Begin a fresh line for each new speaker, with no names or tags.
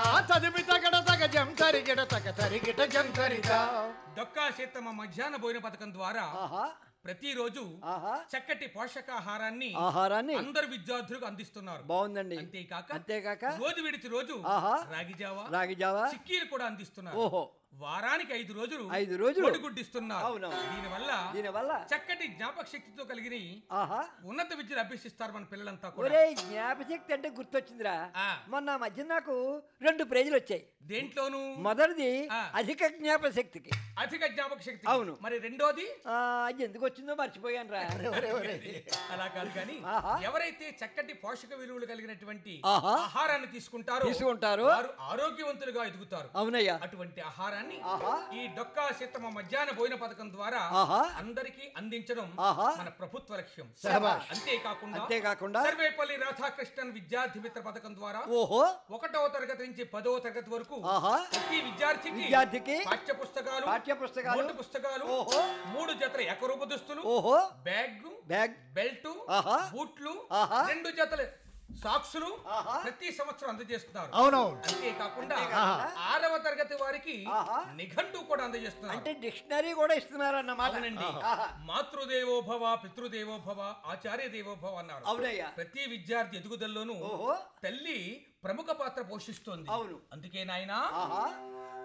తదిమి తగడ తగ జం తరిగిడ తగ తరిగిట జం తరిత
దొక్కా సీతమ్మ మధ్యాహ్న భోజన పథకం ద్వారా
ఆహా
ప్రతిరోజు
ఆహా
చక్కటి పోషకాహారాన్ని
ఆహారాన్ని
అందరు విద్యార్థులకు అందిస్తున్నారు
బాగుందండి
అంతేకాక
అంతేకాక
రోజు విడిచి రోజు
ఆహా.
రాగి జావా
రాగి జావా
చిక్కీలు కూడా అందిస్తున్నారు
ఓహో
వారానికి ఐదు రోజులు
ఐదు రోజులు.
కోడిగుడ్డిస్తున్నారు
అవునవును.
దీనివల్ల
దీనివల్ల
చక్కటి జ్ఞాపక శక్తితో కలిగిన
ఆహా
ఉన్నత విద్యను అభ్యసిస్తారు మన పిల్లలంతా కూడా
ఒరే జ్ఞాపశక్తి అంటే గుర్తొచ్చిందిరా
ఆ.
మొన్న ఆ మధ్య నాకు రెండు ప్రైజులు వచ్చాయి
దేంట్లోనూ
మొదటిది
ఆ.
అధిక జ్ఞాపశక్తికి
అధిక జ్ఞాపక శక్తి
అవును.
మరి రెండోది
ఆ, అది ఎందుకు వచ్చిందో మర్చిపోయాను రా
అలా కాదు కానీ
ఆహా.
ఎవరైతే చక్కటి పోషక విలువలు కలిగినటువంటి
ఆహా.
ఆహారాన్ని తీసుకుంటారో
తీసుకుంటారో.
వారు ఆరోగ్యవంతులుగా ఎదుగుతారు
అవునయ్యా
అటువంటి ఆహారాన్ని
ఆహా.
ఈ డొక్కా సీతమ్మ మధ్యాహ్న భోజన పథకం ద్వారా
ఆహా.
అందరికీ అందించడం
ఆహా.
మన ప్రభుత్వ లక్ష్యం
శభాష్.
అంతేకాకుండా
అంతేకాకుండా
సర్వేపల్లి రాధాకృష్ణన్ విద్యార్థి మిత్ర పథకం ద్వారా
ఓహో
ఒకటవ తరగతి నుంచి పదవ తరగతి వరకు
ఆహా
ప్రతి విద్యార్థికి
విద్యార్థికి
పాఠ్య పుస్తకాలు
పాఠ్య పుస్తకాలు
నోటు పుస్తకాలు
ఓహో.
మూడు జతల ఏకరూప దుస్తులు
ఓహో
బ్యాగ్
బ్యాగ్
బెల్ట్
ఆహా.
బూట్లు
ఆహా.
రెండు జతల సాక్సులు
ఆహా.
ప్రతి సంవత్సరం అందజేస్తున్నారు
అవునవును
అంతేకాకుండా
అంతేకాకుండా
ఆరవ తరగతి వారికి
ఆహా.
నిఘంటు కూడా అందజేస్తున్నారు
అంటే డిక్షనరీ కూడా ఇస్తున్నారన్నమాట
అవునండి
ఆహా.
మాతృదేవోభవ పితృదేవోభవ ఆచార్య దేవోభవ అన్నారు
అవునయ్యా
ప్రతి విద్యార్థి ఎదుగుదలలోనూ
ఓహో
తల్లి ప్రముఖ పాత్ర పోషిస్తోంది
అవును.
అందుకే నాయనా
ఆహా